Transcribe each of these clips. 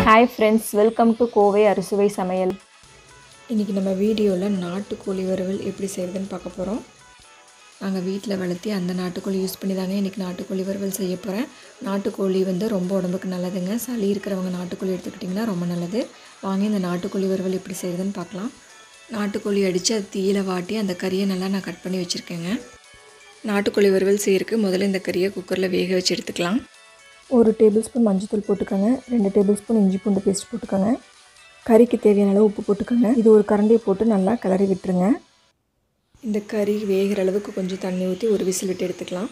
hi friends welcome to Kovai Arusuvai Samayal இன்றைக்கி நம்ம வீடியோவில் நாட்டுக்கோழி வறுவல் எப்படி செய்கிறதுன்னு பார்க்க போகிறோம் நாங்கள் வீட்டில் வளர்த்தி அந்த நாட்டுக்கோழி யூஸ் பண்ணி தாங்க இன்றைக்கி நாட்டுக்கோழி வறுவல் செய்ய போகிறேன் நாட்டுக்கோழி வந்து ரொம்ப உடம்புக்கு நல்லதுங்க சளி இருக்கிறவங்க நாட்டுக்கோழி எடுத்துக்கிட்டிங்கன்னா ரொம்ப நல்லது வாங்க இந்த நாட்டுக்கோழி வறுவல் எப்படி செய்கிறதுன்னு பார்க்கலாம் நாட்டுக்கோழி அடித்து அது தீயில வாட்டி அந்த கறியை நல்லா நான் கட் பண்ணி வச்சுருக்கேங்க நாட்டுக்கோழி வறுவல் செய்யறதுக்கு முதல்ல இந்த கறியை குக்கரில் வேக வச்சு எடுத்துக்கலாம் ஒரு டேபிள் ஸ்பூன் மஞ்சள்தூள் போட்டுக்கோங்க ரெண்டு டேபிள் ஸ்பூன் இஞ்சி பூண்டு பேஸ்ட் போட்டுக்கோங்க கறிக்கு தேவையான அளவு உப்பு போட்டுக்கோங்க இது ஒரு கரண்டியை போட்டு நல்லா கிளறி விட்டுருங்க இந்த கறி வேகிற அளவுக்கு கொஞ்சம் தண்ணி ஊற்றி ஒரு விசில் விட்டு எடுத்துக்கலாம்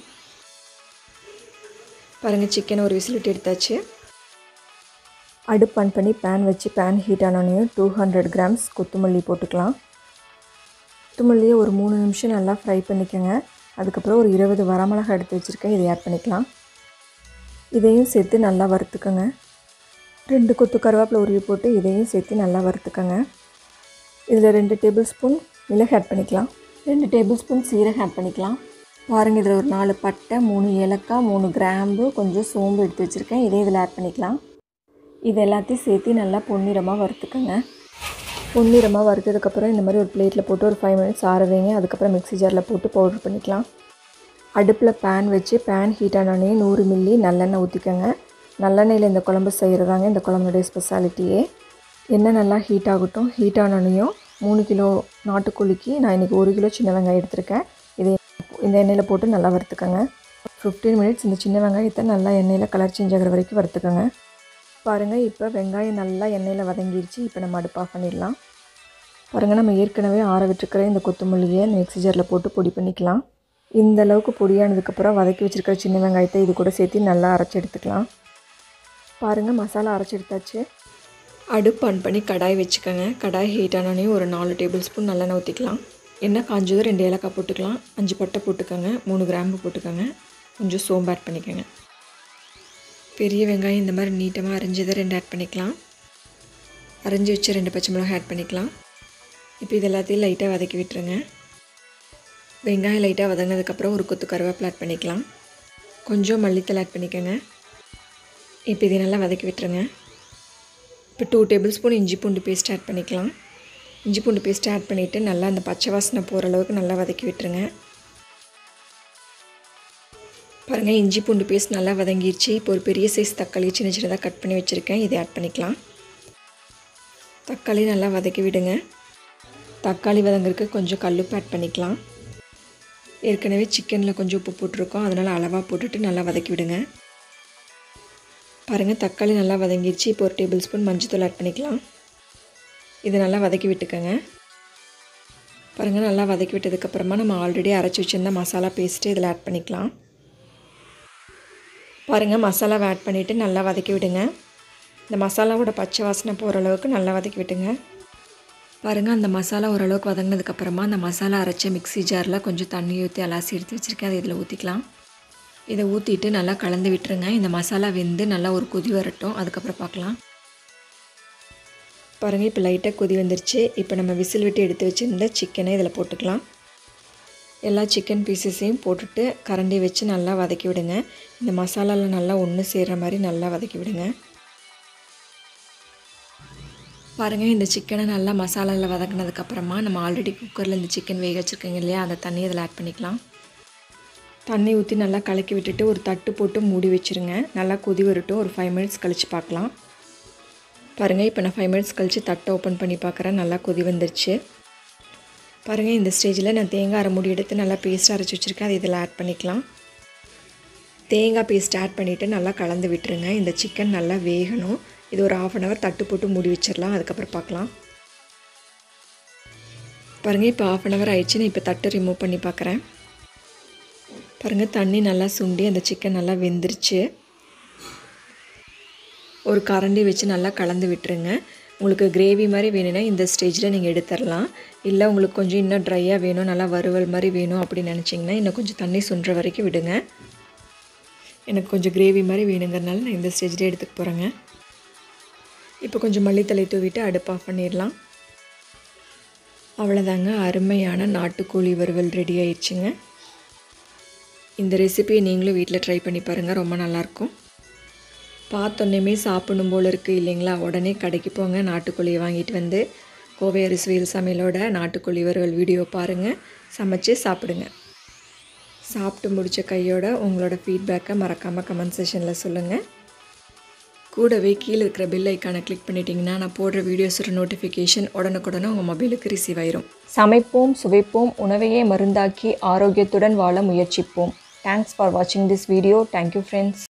பாருங்கள் சிக்கனை ஒரு விசில் விட்டு எடுத்தாச்சு அடுப்பு ஆன் பண்ணி பேன் வச்சு பேன் ஹீட் ஆனோடனையும் டூ ஹண்ட்ரட் கிராம்ஸ் கொத்தமல்லி போட்டுக்கலாம் கொத்தமல்லியை ஒரு மூணு நிமிஷம் நல்லா ஃப்ரை பண்ணிக்கோங்க அதுக்கப்புறம் ஒரு இருபது வரமிளகா எடுத்து வச்சுருக்கேன் இதை ஆட் பண்ணிக்கலாம் இதையும் சேர்த்து நல்லா வறுத்துக்கோங்க ரெண்டு கொத்து கருவேப்பிலை உருவி போட்டு இதையும் சேர்த்து நல்லா வறுத்துக்கோங்க இதில் ரெண்டு டேபிள் ஸ்பூன் மிளகு ஆட் பண்ணிக்கலாம் ரெண்டு டேபிள் ஸ்பூன் சீரகம் ஆட் பண்ணிக்கலாம் பாருங்கள் இதில் ஒரு நாலு பட்டை மூணு ஏலக்காய் மூணு கிராம்பு கொஞ்சம் சோம்பு எடுத்து வச்சுருக்கேன் இதே இதில் ஆட் பண்ணிக்கலாம் இது எல்லாத்தையும் சேர்த்து நல்லா பொன்னிறமாக வறுத்துக்கோங்க பொன்னிறமாக வறுத்ததுக்கப்புறம் இந்த மாதிரி ஒரு பிளேட்டில் போட்டு ஒரு ஃபைவ் மினிட்ஸ் ஆற வைங்க அதுக்கப்புறம் மிக்ஸி ஜாரில் போட்டு பவுடர் பண்ணிக்கலாம் அடுப்பில் பேன் வச்சு பேன் ஹீட் ஆனோடனே நூறு மில்லி நல்லெண்ணெய் ஊற்றிக்கோங்க நல்லெண்ணெயில் இந்த குழம்பு செய்கிறதாங்க இந்த குழம்புடைய ஸ்பெஷாலிட்டியே எண்ணெய் நல்லா ஹீட் ஆகட்டும் ஹீட் ஆனோடனையும் மூணு கிலோ நாட்டுக்கோழிக்கு நான் இன்றைக்கி ஒரு கிலோ சின்ன வெங்காயம் எடுத்திருக்கேன் இதை இந்த எண்ணெயில் போட்டு நல்லா வறுத்துக்கோங்க ஃபிஃப்டீன் மினிட்ஸ் இந்த சின்ன வெங்காயத்தை நல்லா எண்ணெயில் கலர் சேஞ்ச் ஆகிற வரைக்கும் வறுத்துக்கோங்க பாருங்கள் இப்போ வெங்காயம் நல்லா எண்ணெயில் வதங்கிருச்சு இப்போ நம்ம அடுப்பு ஆஃப் பண்ணிடலாம் பாருங்கள் நம்ம ஏற்கனவே ஆற விட்டுருக்கிற இந்த கொத்தமல்லியை மிக்ஸி ஜாரில் போட்டு பொடி பண்ணிக்கலாம் இந்த அளவுக்கு பொடியானதுக்கப்புறம் வதக்கி வச்சுருக்கிற சின்ன வெங்காயத்தை இது கூட சேர்த்து நல்லா அரைச்சி எடுத்துக்கலாம் பாருங்கள் மசாலா அரைச்சி எடுத்தாச்சு அடுப்பு ஆன் பண்ணி கடாய் வச்சுக்கோங்க கடாய் ஹீட் ஆனோடனே ஒரு நாலு டேபிள் ஸ்பூன் நல்லெண்ணெய் ஊற்றிக்கலாம் எண்ணெய் காஞ்சதும் ரெண்டு ஏலக்காய் போட்டுக்கலாம் அஞ்சு பட்டை போட்டுக்கோங்க மூணு கிராம்பு போட்டுக்கோங்க கொஞ்சம் சோம்பு ஆட் பண்ணிக்கோங்க பெரிய வெங்காயம் இந்த மாதிரி நீட்டமாக அரைஞ்சதை ரெண்டு ஆட் பண்ணிக்கலாம் அரைஞ்சி வச்சு ரெண்டு பச்சை மிளகாய் ஆட் பண்ணிக்கலாம் இப்போ இது எல்லாத்தையும் லைட்டாக வதக்கி விட்டுருங்க வெங்காயம் லைட்டாக வதங்கினதுக்கப்புறம் ஒரு கொத்து கருவேப்பிலை ஆட் பண்ணிக்கலாம் கொஞ்சம் மல்லித்தலை ஆட் பண்ணிக்கோங்க இப்போ இதை நல்லா வதக்கி விட்டுருங்க இப்போ டூ டேபிள் ஸ்பூன் இஞ்சி பூண்டு பேஸ்ட் ஆட் பண்ணிக்கலாம் இஞ்சி பூண்டு பேஸ்ட் ஆட் பண்ணிவிட்டு நல்லா அந்த பச்சை வாசனை போகிற அளவுக்கு நல்லா வதக்கி விட்டுருங்க பாருங்கள் இஞ்சி பூண்டு பேஸ்ட் நல்லா வதங்கிடுச்சு இப்போ ஒரு பெரிய சைஸ் தக்காளி சின்ன சின்னதாக கட் பண்ணி வச்சுருக்கேன் இதை ஆட் பண்ணிக்கலாம் தக்காளி நல்லா வதக்கி விடுங்க தக்காளி வதங்குறதுக்கு கொஞ்சம் கல்லுப்பு ஆட் பண்ணிக்கலாம் ஏற்கனவே சிக்கனில் கொஞ்சம் உப்பு போட்டிருக்கோம் அதனால் அளவாக போட்டுட்டு நல்லா வதக்கி விடுங்க பாருங்கள் தக்காளி நல்லா வதங்கிடுச்சு இப்போ ஒரு டேபிள் ஸ்பூன் மஞ்சத்தூள் ஆட் பண்ணிக்கலாம் இதை நல்லா வதக்கி விட்டுக்கோங்க பாருங்கள் நல்லா வதக்கி விட்டதுக்கப்புறமா நம்ம ஆல்ரெடி அரைச்சி வச்சுருந்த மசாலா பேஸ்ட்டு இதில் ஆட் பண்ணிக்கலாம் பாருங்கள் மசாலாவை ஆட் பண்ணிவிட்டு நல்லா வதக்கி விடுங்க இந்த மசாலாவோட பச்சை வாசனை போகிற அளவுக்கு நல்லா வதக்கி விட்டுங்க பாருங்கள் அந்த மசாலா ஓரளவுக்கு வதங்கினதுக்கப்புறமா அந்த மசாலா அரைச்ச மிக்ஸி ஜாரில் கொஞ்சம் தண்ணி ஊற்றி அலாசி எடுத்து வச்சுருக்கேன் அதை இதில் ஊற்றிக்கலாம் இதை ஊற்றிட்டு நல்லா கலந்து விட்டுருங்க இந்த மசாலா வெந்து நல்லா ஒரு கொதி வரட்டும் அதுக்கப்புறம் பார்க்கலாம் பாருங்கள் இப்போ லைட்டாக கொதி வந்துருச்சு இப்போ நம்ம விசில் விட்டு எடுத்து வச்சுருந்த சிக்கனை இதில் போட்டுக்கலாம் எல்லா சிக்கன் பீசஸையும் போட்டுட்டு கரண்டி வச்சு நல்லா வதக்கி விடுங்க இந்த மசாலாவில் நல்லா ஒன்று சேர்கிற மாதிரி நல்லா வதக்கி விடுங்க பாருங்கள் இந்த சிக்கனை நல்லா மசாலாவில் வதக்கினதுக்கப்புறமா நம்ம ஆல்ரெடி குக்கரில் இந்த சிக்கன் வேக வச்சுருக்கோங்க இல்லையா அந்த தண்ணி இதில் ஆட் பண்ணிக்கலாம் தண்ணி ஊற்றி நல்லா கலக்கி விட்டுட்டு ஒரு தட்டு போட்டு மூடி வச்சுருங்க நல்லா கொதி வரட்டும் ஒரு ஃபைவ் மினிட்ஸ் கழித்து பார்க்கலாம் பாருங்கள் இப்போ நான் ஃபைவ் மினிட்ஸ் கழித்து தட்டை ஓப்பன் பண்ணி பார்க்குறேன் நல்லா கொதி வந்துருச்சு பாருங்கள் இந்த ஸ்டேஜில் நான் தேங்காய் அரை மூடி எடுத்து நல்லா பேஸ்ட் அரைச்சி வச்சுருக்கேன் அது இதில் ஆட் பண்ணிக்கலாம் தேங்காய் பேஸ்ட் ஆட் பண்ணிவிட்டு நல்லா கலந்து விட்டுருங்க இந்த சிக்கன் நல்லா வேகணும் இது ஒரு ஆஃப் அன் ஹவர் தட்டு போட்டு மூடி வச்சிடலாம் அதுக்கப்புறம் பார்க்கலாம் பாருங்கள் இப்போ ஆஃப் அன் ஹவர் ஆயிடுச்சு நான் இப்போ தட்டை ரிமூவ் பண்ணி பார்க்குறேன் பாருங்கள் தண்ணி நல்லா சுண்டி அந்த சிக்கன் நல்லா வெந்துருச்சு ஒரு கரண்டி வச்சு நல்லா கலந்து விட்டுருங்க உங்களுக்கு கிரேவி மாதிரி வேணும்னா இந்த ஸ்டேஜில் நீங்கள் எடுத்துடலாம் இல்லை உங்களுக்கு கொஞ்சம் இன்னும் ட்ரையாக வேணும் நல்லா வறுவல் மாதிரி வேணும் அப்படின்னு நினச்சிங்கன்னா இன்னும் கொஞ்சம் தண்ணி சுண்டுற வரைக்கும் விடுங்க எனக்கு கொஞ்சம் கிரேவி மாதிரி வேணுங்கிறனால நான் இந்த ஸ்டேஜில் எடுத்துக்க போகிறேங்க இப்போ கொஞ்சம் மல்லித்தலை தூவிட்டு அடுப்பு ஆஃப் பண்ணிடலாம் அவ்வளோதாங்க அருமையான நாட்டுக்கோழி வறுவல் ரெடி ஆயிடுச்சுங்க இந்த ரெசிபியை நீங்களும் வீட்டில் ட்ரை பண்ணி பாருங்கள் ரொம்ப நல்லாயிருக்கும் பார்த்தோன்னே சாப்பிடணும் போல் இருக்குது இல்லைங்களா உடனே கடைக்கு போங்க நாட்டுக்கோழியை வாங்கிட்டு வந்து கோவை அரிசுவையில் சமையலோட நாட்டுக்கோழி வறுவல் வீடியோ பாருங்கள் சமைச்சு சாப்பிடுங்க சாப்பிட்டு முடித்த கையோட உங்களோட ஃபீட்பேக்கை மறக்காமல் கமெண்ட் செஷனில் சொல்லுங்கள் கூடவே கீழே இருக்கிற பெல் ஐக்கானை கிளிக் பண்ணிட்டீங்கன்னா நான் போடுற வீடியோஸோட நோட்டிஃபிகேஷன் உடனுக்குடனே உங்கள் மொபைலுக்கு ரிசீவ் ஆயிரும் சமைப்போம் சுவைப்போம் உணவையே மருந்தாக்கி ஆரோக்கியத்துடன் வாழ முயற்சிப்போம் தேங்க்ஸ் ஃபார் வாட்சிங் திஸ் வீடியோ தேங்க்யூ ஃப்ரெண்ட்ஸ்